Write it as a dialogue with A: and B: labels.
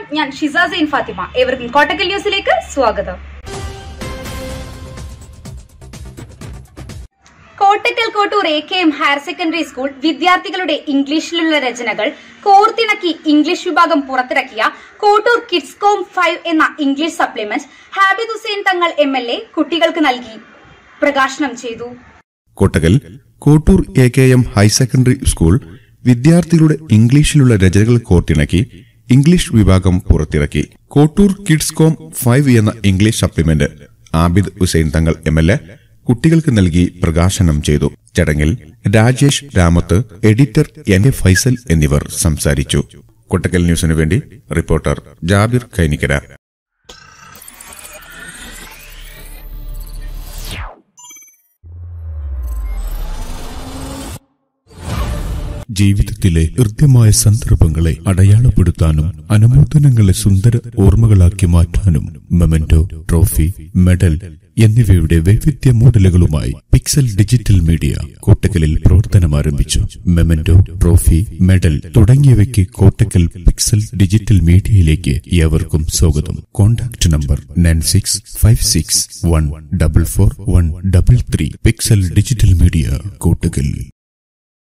A: ഞാൻ ഷിസ സെയിൻ ഫാത്തിമ ഏവർക്കും കോട്ടക്കൽ ന്യൂസിലേക്ക് സ്വാഗതം Kottakkal Kottoor A K M higher secondary school വിദ്യാർത്ഥികളുടെ ഇംഗ്ലീഷിലുള്ള രചനകൾ കോർത്തിണക്കി ഇംഗ്ലീഷ് വിഭാഗം പുറത്തിറക്കിയ കോട്ടൂർ കിഡ്സ് കോം ഫൈവ് എന്ന English supplement Habid Hussain Thangal M L A കുട്ടികൾക്ക് നൽകി പ്രകാശനം ചെയ്തു
B: Kottakkal Kottoor A K M higher secondary school വിദ്യാർത്ഥികളുടെ ഇംഗ്ലീഷിലുള്ള രചനകൾ കോർത്തിണക്കി ഇംഗ്ലീഷ് വിഭാഗം പുറത്തിറക്കി കോട്ടൂർ കിഡ്സ് കോം ഫൈവ് എന്ന English supplement Abid Hussain Thangal M L A കുട്ടികൾക്ക് നൽകി പ്രകാശനം ചെയ്തു ചടങ്ങിൽ Rajesh രാമത്ത് editor N A Faisal എന്നിവർ സംസാരിച്ചു കൊട്ടക്കൽ ന്യൂസിനു വേണ്ടി റിപ്പോർട്ടർ ജാബിർ കൈനിക്കര
C: ജീവിതത്തിലെ ഹൃദ്യമായ സന്ദർഭങ്ങളെ അടയാളപ്പെടുത്താനും അനുമോദനങ്ങളെ സുന്ദര ഓർമ്മകളാക്കി മാറ്റാനും മെമന്റോ ട്രോഫി മെഡൽ എന്നിവയുടെ വൈവിധ്യ മോഡലുകളുമായി പിക്സൽ ഡിജിറ്റൽ മീഡിയ കോട്ടക്കലിൽ പ്രവർത്തനം ആരംഭിച്ചു മെമന്റോ ട്രോഫി മെഡൽ തുടങ്ങിയവയ്ക്ക് കോട്ടക്കൽ പിക്സൽ ഡിജിറ്റൽ മീഡിയയിലേക്ക് ഏവർക്കും സ്വാഗതം contact number nine six five six one double four one double three pixel digital media Kottakkal